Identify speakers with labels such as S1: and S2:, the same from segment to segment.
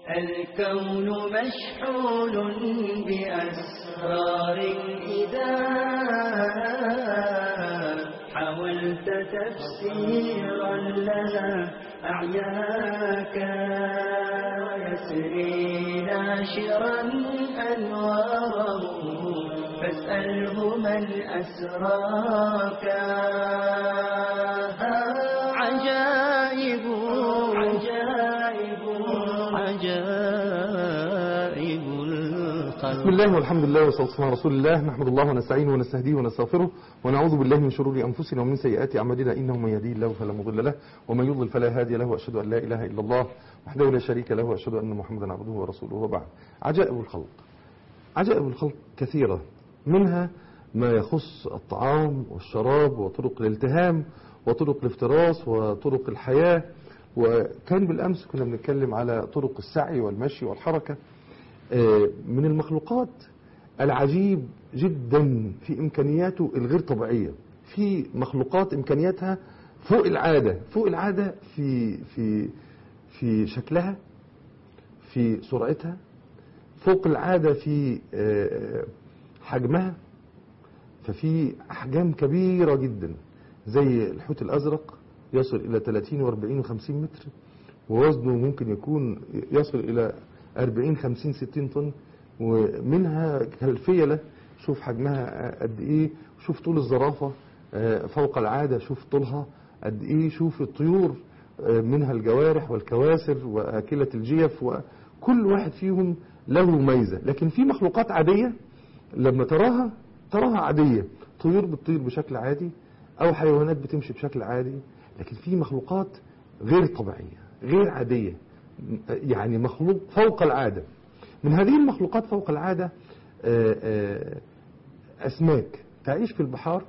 S1: الكون مشحون بأسرار إذا حاولت تفسيرا لها أعياك يسري ناشرا أنواره فاسأله من أسراك عجائب عجائب عجائب الخلق
S2: بسم الله والحمد لله والصلاة والسلام على رسول الله نحمد الله ونستعينه ونستهديه ونستغفره ونعوذ بالله من شرور أنفسنا ومن سيئات أعمالنا إنه من يهديه الله فلا مضل له ومن يضلل فلا هادي له وأشهد أن لا إله إلا الله وحده لا شريك له وأشهد أن محمدا عبده ورسوله وبعد عجائب الخلق عجائب الخلق كثيرة منها ما يخص الطعام والشراب وطرق الالتهام وطرق الافتراس وطرق الحياة وكان بالأمس كنا بنتكلم على طرق السعي والمشي والحركة آه، من المخلوقات العجيب جدا في إمكانياته الغير طبيعية في مخلوقات إمكانياتها فوق العادة فوق العادة في في في شكلها في سرعتها فوق العادة في آه، حجمها ففي أحجام كبيرة جدا زي الحوت الأزرق يصل إلى 30 و40 و50 متر ووزنه ممكن يكون يصل إلى 40 50 60 طن ومنها كالفيلة شوف حجمها قد إيه شوف طول الزرافة آه، فوق العادة شوف طولها قد إيه شوف الطيور آه، منها الجوارح والكواسر وآكلة الجيف وكل واحد فيهم له ميزة لكن في مخلوقات عادية لما تراها تراها عادية طيور بتطير بشكل عادي أو حيوانات بتمشي بشكل عادي لكن في مخلوقات غير طبيعية غير عادية يعني مخلوق فوق العادة من هذه المخلوقات فوق العادة آه، آه، أسماك تعيش في البحار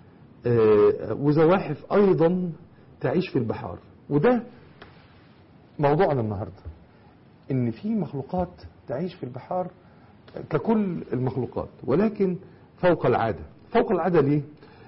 S2: آه، وزواحف أيضا تعيش في البحار وده موضوعنا النهاردة إن في مخلوقات تعيش في البحار ككل المخلوقات ولكن فوق العادة فوق العادة ليه؟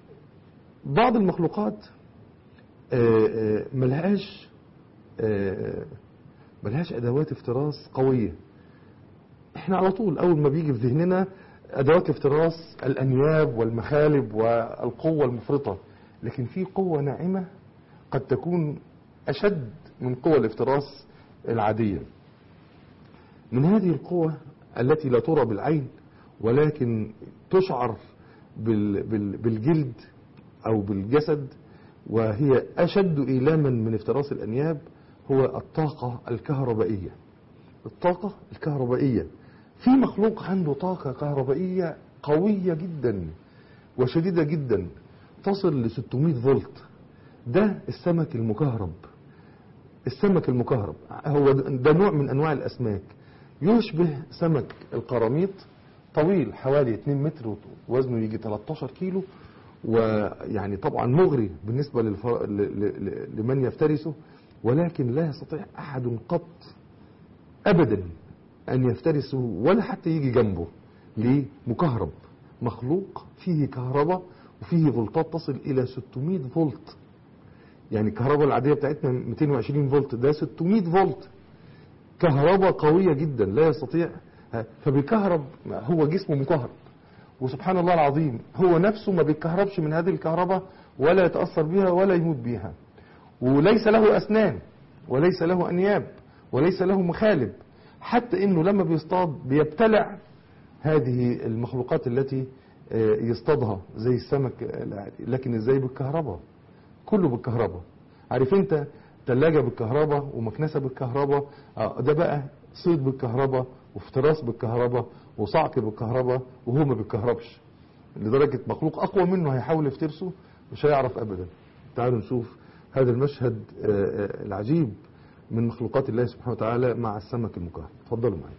S2: بعض المخلوقات آه، آه، ملهاش آه، ملهاش أدوات افتراس قوية احنا على طول أول ما بيجي في ذهننا أدوات الافتراس الأنياب والمخالب والقوة المفرطة لكن في قوة ناعمة قد تكون أشد من قوة الافتراس العادية من هذه القوة التي لا ترى بالعين ولكن تشعر بال- بال- بالجلد أو بالجسد وهي أشد إيلاما من افتراس الأنياب هو الطاقة الكهربائية الطاقة الكهربائية في مخلوق عنده طاقة كهربائية قوية جدا وشديدة جدا تصل ل 600 فولت ده السمك المكهرب السمك المكهرب هو ده نوع من أنواع الأسماك يشبه سمك القراميط طويل حوالي 2 متر وزنه يجي 13 كيلو ويعني طبعا مغري بالنسبة للفر... ل... ل... لمن يفترسه ولكن لا يستطيع أحد قط أبدا أن يفترسه ولا حتى يجي جنبه ليه؟ مكهرب مخلوق فيه كهرباء وفيه فولتات تصل إلى 600 فولت يعني الكهرباء العادية بتاعتنا 220 فولت ده 600 فولت كهرباء قوية جدا لا يستطيع فبيكهرب هو جسمه مكهرب وسبحان الله العظيم هو نفسه ما بيتكهربش من هذه الكهرباء ولا يتأثر بها ولا يموت بها وليس له أسنان وليس له أنياب وليس له مخالب حتى انه لما بيصطاد بيبتلع هذه المخلوقات التي آه، يصطادها زي السمك العادي لكن ازاي بالكهرباء كله بالكهرباء عارف انت ثلاجة بالكهرباء ومكنسة بالكهرباء آه، ده بقى صيد بالكهرباء وافتراس بالكهرباء وصعق بالكهرباء وهو ما بيتكهربش لدرجة مخلوق أقوى منه هيحاول يفترسه مش هيعرف أبدا تعالوا نشوف هذا المشهد آه، آه، العجيب من مخلوقات الله سبحانه وتعالى مع السمك المكهرب اتفضلوا معي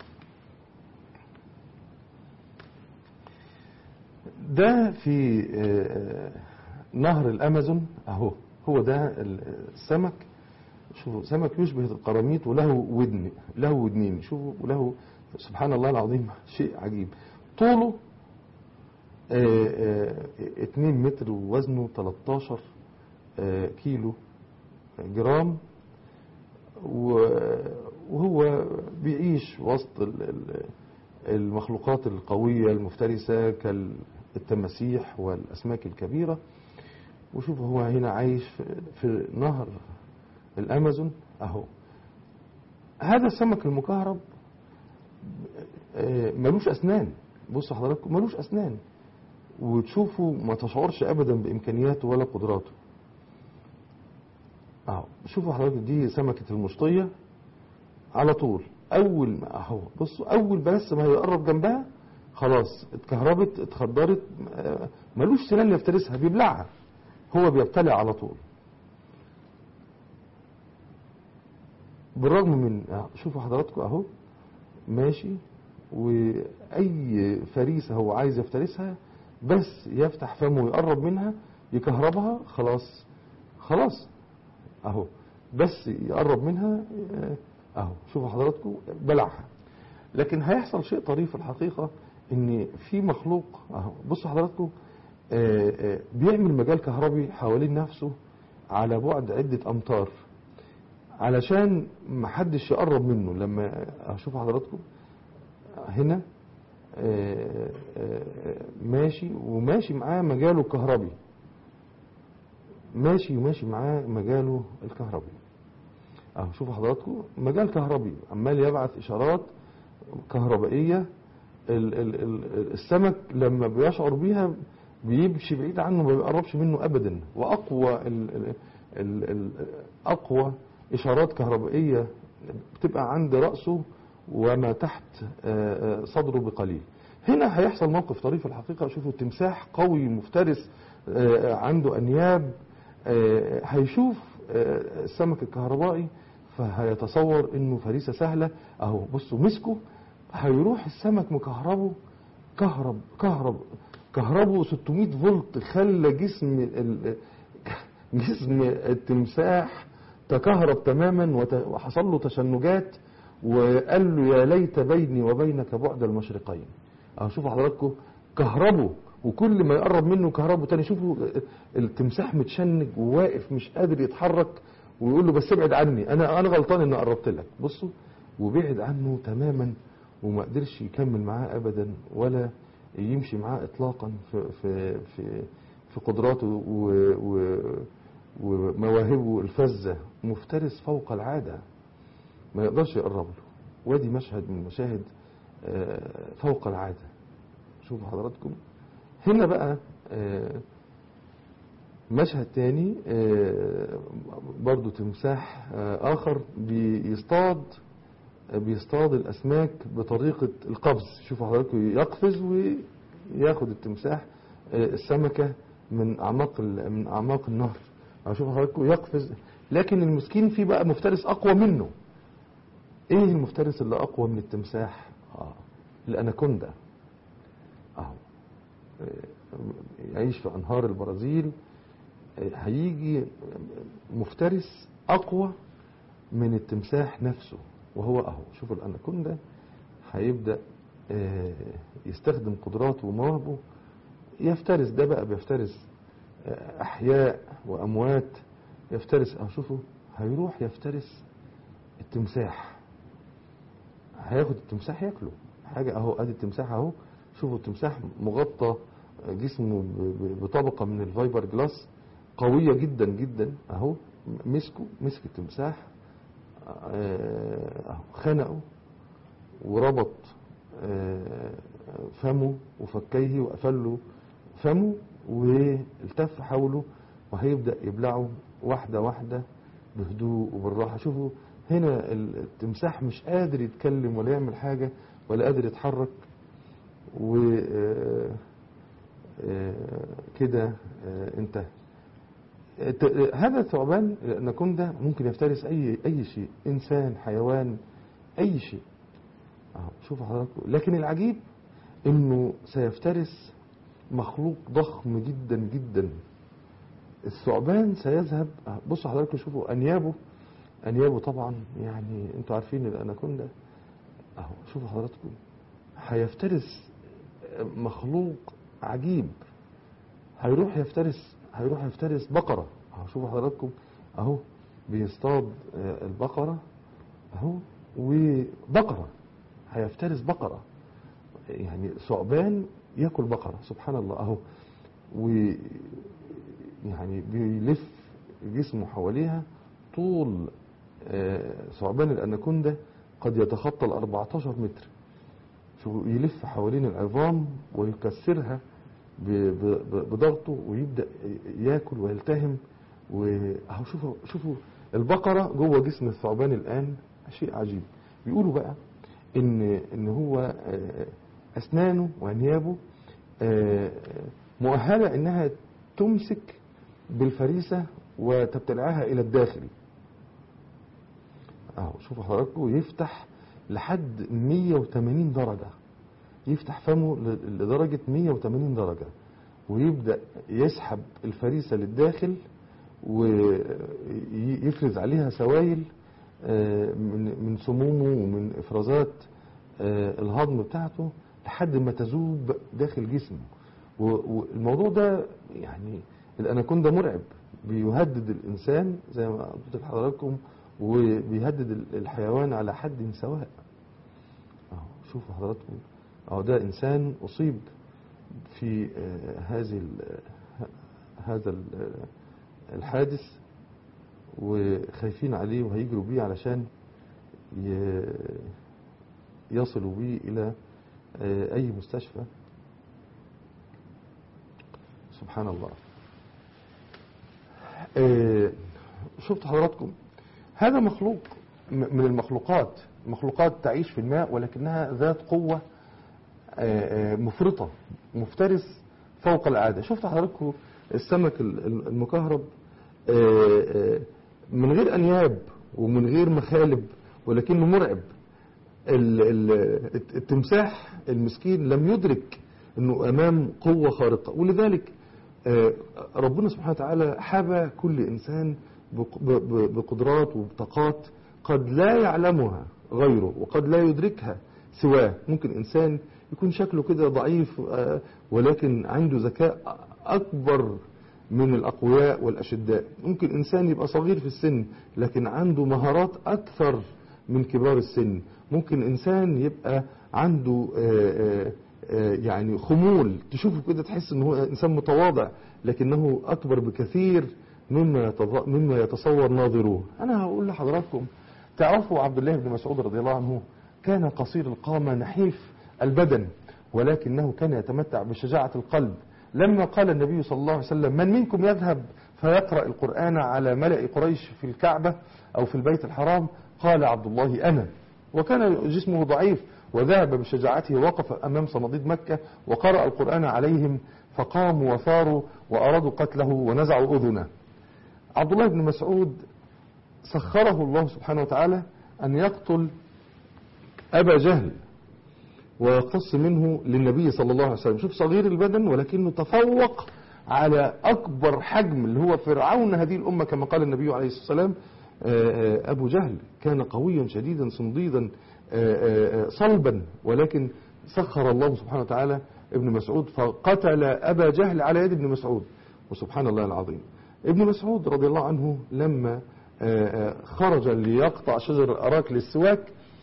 S2: ده في آه، نهر الأمازون أهو هو ده السمك شوفوا سمك يشبه القراميط وله ودن له ودنين شوفوا وله سبحان الله العظيم شيء عجيب طوله 2 متر ووزنه 13 آه، كيلو جرام و- وهو يعيش وسط ال- ال- المخلوقات القوية المفترسة كالتماسيح والأسماك الكبيرة وشوف هو هنا عايش في, في نهر الأمازون أهو هذا السمك المكهرب آه، ملوش أسنان بصوا حضراتكم ملوش أسنان وتشوفوا ما تشعرش أبدا بإمكانياته ولا قدراته أهو شوفوا حضراتكم دي سمكة المشطية على طول أول ما أهو بصوا أول بس ما هيقرب جنبها خلاص اتكهربت اتخدرت آه، ملوش سنان يفترسها بيبلعها هو بيبتلع على طول بالرغم من آه، شوفوا حضراتكم اهو ماشي واي فريسه هو عايز يفترسها بس يفتح فمه ويقرب منها يكهربها خلاص خلاص اهو بس يقرب منها آه، اهو شوفوا حضراتكم بلعها لكن هيحصل شيء طريف الحقيقه ان في مخلوق اهو بصوا حضراتكم آه، آه، بيعمل مجال كهربي حوالين نفسه على بعد عده امتار علشان محدش يقرب منه لما اشوف حضراتكم هنا آه، آه، ماشي وماشي معاه مجاله الكهربي ماشي وماشي معاه مجاله الكهربي اهو شوفوا حضراتكم مجال كهربي عمال يبعث اشارات كهربائيه ال- ال- ال- السمك لما بيشعر بيها بيمشي بعيد عنه ما بيقربش منه ابدا واقوى ال ال ال ال اقوى اشارات كهربائيه بتبقى عند راسه وما تحت آه، آه، صدره بقليل هنا هيحصل موقف طريف الحقيقه شوفوا التمساح قوي مفترس آه، عنده انياب آه، هيشوف آه، السمك الكهربائي فهيتصور انه فريسه سهله اهو بصوا مسكه هيروح السمك مكهربه كهرب كهرب كهربه 600 فولت خلى جسم ال- جسم التمساح تكهرب تماما وت- وحصل له تشنجات وقال له يا ليت بيني وبينك بعد المشرقين اهو شوفوا حضراتكم كهربه وكل ما يقرب منه كهربه تاني شوفوا التمساح متشنج وواقف مش قادر يتحرك ويقول له بس ابعد عني انا انا غلطان اني قربت لك بصوا وبعد عنه تماما وما قدرش يكمل معاه ابدا ولا يمشي معاه اطلاقا في في في في قدراته و- و- ومواهبه الفذه مفترس فوق العاده ما يقدرش يقرب له وادي مشهد من مشاهد آه، فوق العاده شوفوا حضراتكم هنا بقى آه، مشهد تاني آه، برضو تمساح آه، آخر بيصطاد بيصطاد الأسماك بطريقة القفز شوفوا حضراتكم يقفز وياخد التمساح آه، السمكة من أعماق ال- من أعماق النهر شوفوا حضراتكم يقفز لكن المسكين فيه بقى مفترس أقوى منه إيه المفترس اللي أقوى من التمساح؟ آه الأناكوندا أهو يعيش في أنهار البرازيل هيجي مفترس أقوى من التمساح نفسه وهو أهو شوفوا الأناكوندا هيبدأ آه، يستخدم قدراته ومواهبه يفترس ده بقى بيفترس آه، أحياء وأموات يفترس أهو شوفوا هيروح يفترس التمساح هياخد التمساح ياكله حاجة اهو ادي التمساح اهو شوفوا التمساح مغطى جسمه ب- ب- بطبقة من الفايبر جلاس قوية جدا جدا اهو مسكه مسك التمساح آه، اهو خنقه وربط آه، فمه وفكيه وقفل له فمه والتف حوله وهيبدأ يبلعه واحدة واحدة بهدوء وبالراحة شوفوا هنا التمساح مش قادر يتكلم ولا يعمل حاجة ولا قادر يتحرك و آه، آه، كده آه، انتهى الت- هذا الثعبان الاناكوندا ممكن يفترس اي اي شيء انسان حيوان اي شيء اهو شوفوا حضراتكم لكن العجيب انه سيفترس مخلوق ضخم جدا جدا الثعبان سيذهب بصوا حضراتكم شوفوا انيابه انيابه طبعا يعني انتوا عارفين الاناكوندا اهو شوفوا حضراتكم هيفترس مخلوق عجيب هيروح يفترس هيروح يفترس بقرة اهو شوفوا حضراتكم اهو بيصطاد آه، البقرة اهو وبقرة هيفترس بقرة يعني ثعبان ياكل بقرة سبحان الله اهو و يعني بيلف جسمه حواليها طول آه، ثعبان الاناكوندا قد يتخطى ال 14 متر شو يلف حوالين العظام ويكسرها ب- ب- ب- بضغطه ويبدا ياكل ويلتهم واهو شوفوا شوفوا البقره جوه جسم الثعبان الان شيء عجيب بيقولوا بقى ان ان هو آه، اسنانه وانيابه آه، مؤهله انها تمسك بالفريسه وتبتلعها الى الداخل اهو شوفوا حضراتكم يفتح لحد 180 درجة يفتح فمه ل- لدرجة 180 درجة ويبدأ يسحب الفريسة للداخل ويفرز عليها سوائل آه، من من سمومه ومن افرازات آه، الهضم بتاعته لحد ما تذوب داخل جسمه و- والموضوع ده يعني الاناكوندا مرعب بيهدد الانسان زي ما قلت لحضراتكم وبيهدد ال- الحيوان على حد سواء اهو شوفوا حضراتكم اهو ده انسان اصيب في آه، هذه ال- ه- هذا ال- الحادث وخايفين عليه وهيجروا بيه علشان ي- يصلوا بيه الى آه، اي مستشفى سبحان الله آه، شفت حضراتكم هذا مخلوق م- من المخلوقات مخلوقات تعيش في الماء ولكنها ذات قوة آه، آه، مفرطة مفترس فوق العادة شفت حضراتكم السمك ال- ال- المكهرب آه، آه، من غير أنياب ومن غير مخالب ولكنه مرعب ال- ال- التمساح المسكين لم يدرك انه امام قوة خارقة ولذلك آه، ربنا سبحانه وتعالى حبى كل انسان بق- ب- ب- بقدرات وبطاقات قد لا يعلمها غيره وقد لا يدركها سواه ممكن انسان يكون شكله كده ضعيف آه، ولكن عنده ذكاء اكبر من الاقوياء والاشداء ممكن انسان يبقى صغير في السن لكن عنده مهارات اكثر من كبار السن ممكن انسان يبقى عنده آه، آه، آه، يعني خمول تشوفه كده تحس ان هو انسان متواضع لكنه اكبر بكثير مما يتض- مما يتصور ناظروه انا هقول لحضراتكم تعرفوا عبد الله بن مسعود رضي الله عنه كان قصير القامه نحيف البدن ولكنه كان يتمتع بشجاعه القلب لما قال النبي صلى الله عليه وسلم من منكم يذهب فيقرأ القرآن على ملأ قريش في الكعبة أو في البيت الحرام قال عبد الله أنا وكان جسمه ضعيف وذهب بشجاعته وقف أمام صناديد مكة وقرأ القرآن عليهم فقاموا وثاروا وأرادوا قتله ونزعوا أذنه عبد الله بن مسعود سخره الله سبحانه وتعالى أن يقتل أبا جهل ويقتص منه للنبي صلى الله عليه وسلم شوف صغير البدن ولكنه تفوق على أكبر حجم اللي هو فرعون هذه الأمة كما قال النبي عليه الصلاة والسلام آه، آه، أبو جهل كان قويا شديدا صنديدا آه، آه، صلبا ولكن سخر الله سبحانه وتعالى ابن مسعود فقتل أبا جهل على يد ابن مسعود وسبحان الله العظيم ابن مسعود رضي الله عنه لما آه، آه، خرج ليقطع شجر الأراك للسواك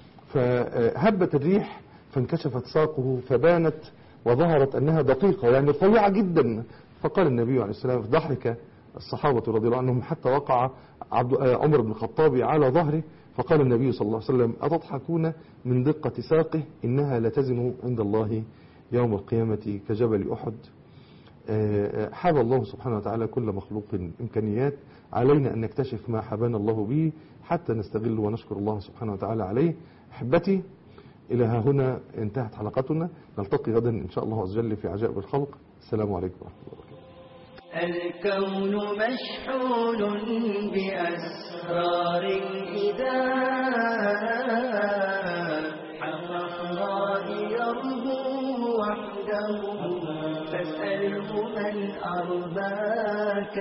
S2: فهبت الريح فانكشفت ساقه فبانت وظهرت أنها دقيقة يعني رفيعة جدا فقال النبي عليه السلام ضحك الصحابة رضي الله عنهم حتى وقع عبد آه، عمر بن الخطاب على ظهره فقال النبي صلى الله عليه وسلم أتضحكون من دقة ساقه إنها لتزن عند الله يوم القيامة كجبل أحد آه، آه، حاب الله سبحانه وتعالى كل مخلوق إمكانيات علينا أن نكتشف ما حبانا الله به حتى نستغل ونشكر الله سبحانه وتعالى عليه أحبتي إلى ها هنا انتهت حلقتنا نلتقي غدا إن شاء الله عز وجل في عجائب الخلق السلام عليكم ورحمة الله وبركاته
S1: الكون مشحون بأسرار إذا الرحمن يرجو وحده فاسأله من أرباك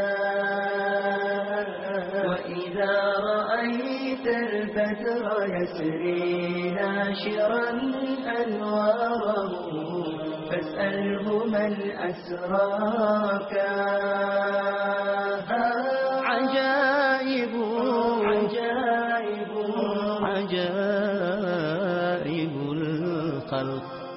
S1: وإذا رأيت البدر يسري ناشرا أنواره فاسأله من أسراك عجائب عجائب عجائب الخلق